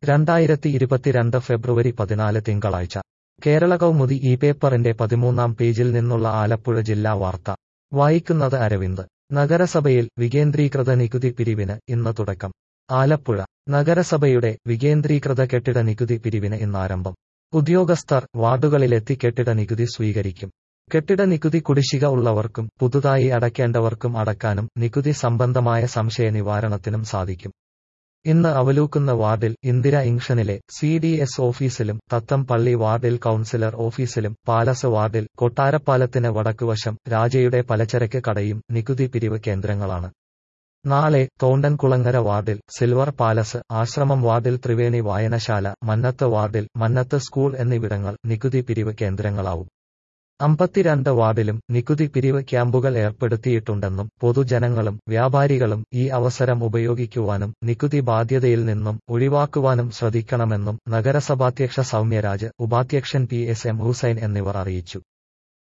രണ്ടായിരത്തി ഇരുപത്തിരണ്ട് ഫെബ്രുവരി പതിനാല് തിങ്കളാഴ്ച കേരള കൗമുദി ഈ പേപ്പറിന്റെ പതിമൂന്നാം പേജിൽ നിന്നുള്ള ആലപ്പുഴ ജില്ലാ വാർത്ത വായിക്കുന്നത് അരവിന്ദ് നഗരസഭയിൽ വികേന്ദ്രീകൃത നികുതി പിരിവിന് ഇന്ന് തുടക്കം ആലപ്പുഴ നഗരസഭയുടെ വികേന്ദ്രീകൃത കെട്ടിട നികുതി പിരിവിന് ഇന്നാരംഭം ഉദ്യോഗസ്ഥർ വാർഡുകളിലെത്തി കെട്ടിട നികുതി സ്വീകരിക്കും കെട്ടിട നികുതി കുടിശ്ശിക ഉള്ളവർക്കും പുതുതായി അടയ്ക്കേണ്ടവർക്കും അടക്കാനും നികുതി സംബന്ധമായ സംശയ നിവാരണത്തിനും സാധിക്കും ഇന്ന് അവലൂക്കുന്ന വാർഡിൽ ഇന്ദിര ഇംഗ്ഷനിലെ സി ഡി എസ് ഓഫീസിലും തത്തംപള്ളി വാർഡിൽ കൌൺസിലർ ഓഫീസിലും പാലസ് വാർഡിൽ കൊട്ടാരപ്പാലത്തിന് വടക്കുവശം രാജയുടെ പലചരക്ക് കടയും നികുതി പിരിവ് കേന്ദ്രങ്ങളാണ് നാളെ തോണ്ടൻകുളങ്ങര വാർഡിൽ സിൽവർ പാലസ് ആശ്രമം വാർഡിൽ ത്രിവേണി വായനശാല മന്നത്ത് വാർഡിൽ മന്നത്ത് സ്കൂൾ എന്നിവിടങ്ങൾ നികുതി പിരിവ് കേന്ദ്രങ്ങളാവും അമ്പത്തിരണ്ട് വാർഡിലും നികുതി പിരിവ് ക്യാമ്പുകൾ ഏർപ്പെടുത്തിയിട്ടുണ്ടെന്നും പൊതുജനങ്ങളും വ്യാപാരികളും ഈ അവസരം ഉപയോഗിക്കുവാനും നികുതി ബാധ്യതയിൽ നിന്നും ഒഴിവാക്കുവാനും ശ്രദ്ധിക്കണമെന്നും നഗരസഭാധ്യക്ഷ സൗമ്യരാജ് ഉപാധ്യക്ഷൻ പി എസ് എം ഹുസൈൻ എന്നിവർ അറിയിച്ചു